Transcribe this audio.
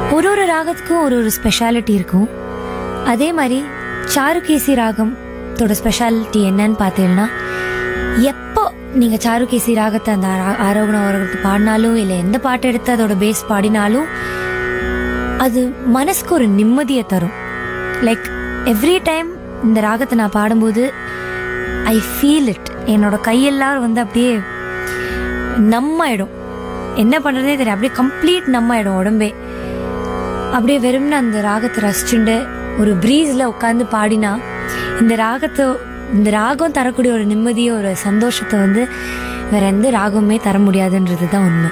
ஒரு ஒரு ராகத்துக்கும் ஒரு ஒரு ஸ்பெஷாலிட்டி இருக்கும் அதே மாதிரி சாருகேசி ராகத்தோட ஸ்பெஷாலிட்டி என்னன்னு பார்த்தீங்கன்னா எப்போ நீங்கள் சாருகேசி ராகத்தை அந்த ஆரா- ஆரோகண ஆரோகத்தை பாடினாலும் இல்லை எந்த பாட்டு எடுத்து அதோட பேஸ் பாடினாலும் அது மனசுக்கு ஒரு நிம்மதியை தரும் லைக் எவ்ரி டைம் இந்த ராகத்தை நான் பாடும்போது ஐ ஃபீல் இட் என்னோட கையெல்லாம் வந்து அப்படியே நம்மாயிடும் என்ன பண்ணுறதே தெரியும் அப்படியே கம்ப்ளீட் நம்மாயிடும் உடம்பே அப்படியே வெறும்னு அந்த ராகத்தை ரசிச்சுண்டு ஒரு ப்ரீஸில் உட்காந்து பாடினா இந்த ராகத்தை இந்த ராகம் தரக்கூடிய ஒரு நிம்மதியை ஒரு சந்தோஷத்தை வந்து வேற எந்த ராகமுமே தர முடியாதுன்றது தான் உண்மை